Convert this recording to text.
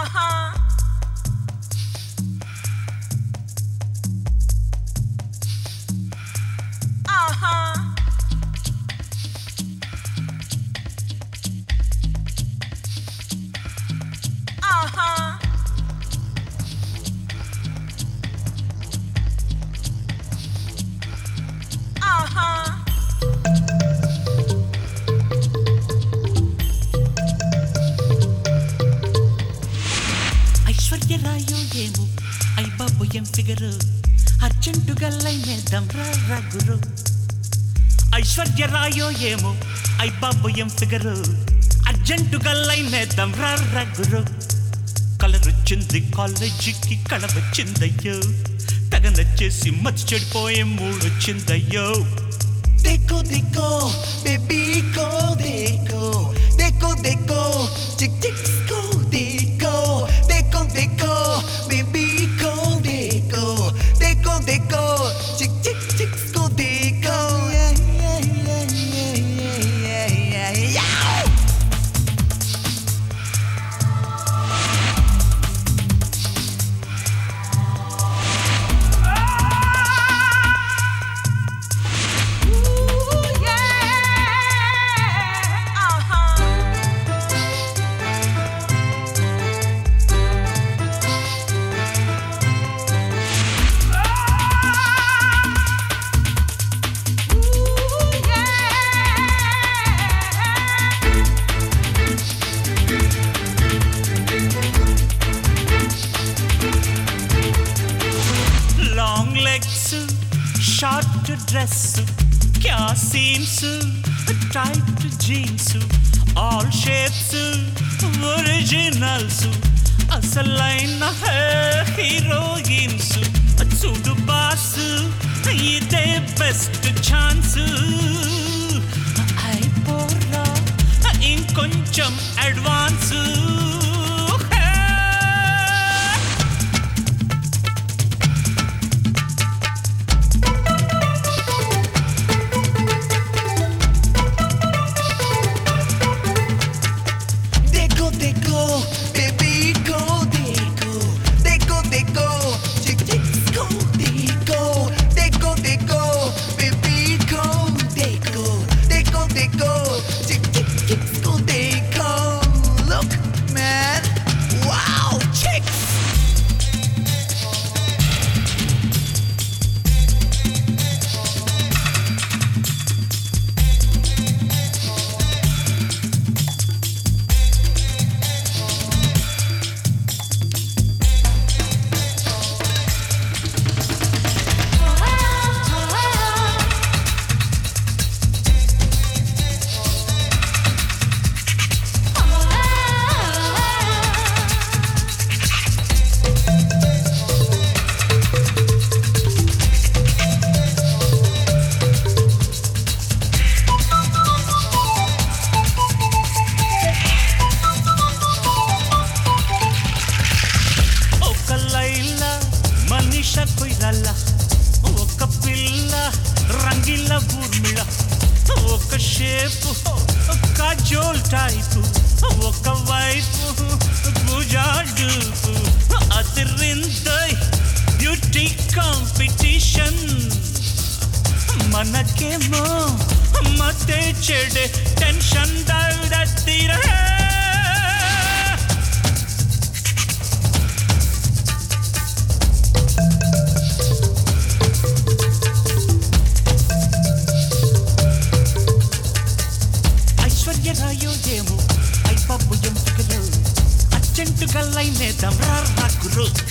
ఐశ్వర్యరాయో ఏమో ఐ బాబు ఏం ఫిగరు అర్జెంటుగా లైనేద్దాం రా రా గురు ఐశ్వర్యరాయో ఏమో ఐ బాబు ఏం ఫిగరు అర్జెంటుగా లైనేద్దాం రా రా గురు కలర్ వచ్చింది కాలేజీకి కళ వచ్చిందయ్యో తెగ నచ్చేసి మతి చెడిపోయే మూడు వచ్చిందయ్యో देखो देखो बेबी को देखो देखो देखो चिक चिक को देखो देखो देखो बेबी को देखो देखो देखो चिक चिक चिक को देखो yeah, yeah, yeah, yeah, yeah, yeah, yeah. Long legs short dress క్యా scenes tight jeans all shapes originals అసలైన హీరోయిన్స్ చూడు బాస్ ఇదే బెస్ట్ ఛాన్స్ అయిపోరా ఇంకొంచెం అడ్వాన్స్ देखो देखो बेबी को देखो देखो देखो चिक चिक को देखो देखो देखो बेबी को देखो देखो देखो चिक चिक चिक को देखो look man wow chicks ఒక లైల మనిష కొయ్యాల ఒక పిల్ల రంగిల ఊర్మిళ ఒక షేపు కాజోల్ టైపు ఒక వైపు గుజాడుపు అదిరిందై బ్యూటీ కాంపిటీషన్ మనకేమో మతే చెడే టెన్షన్ దౌడత్తిరే ఐశ్వర్యరాయో ఏమో ఐ బాబు ఎంపికలు అర్జెంటుగా లైన్ వేద్దాం రా రా గురు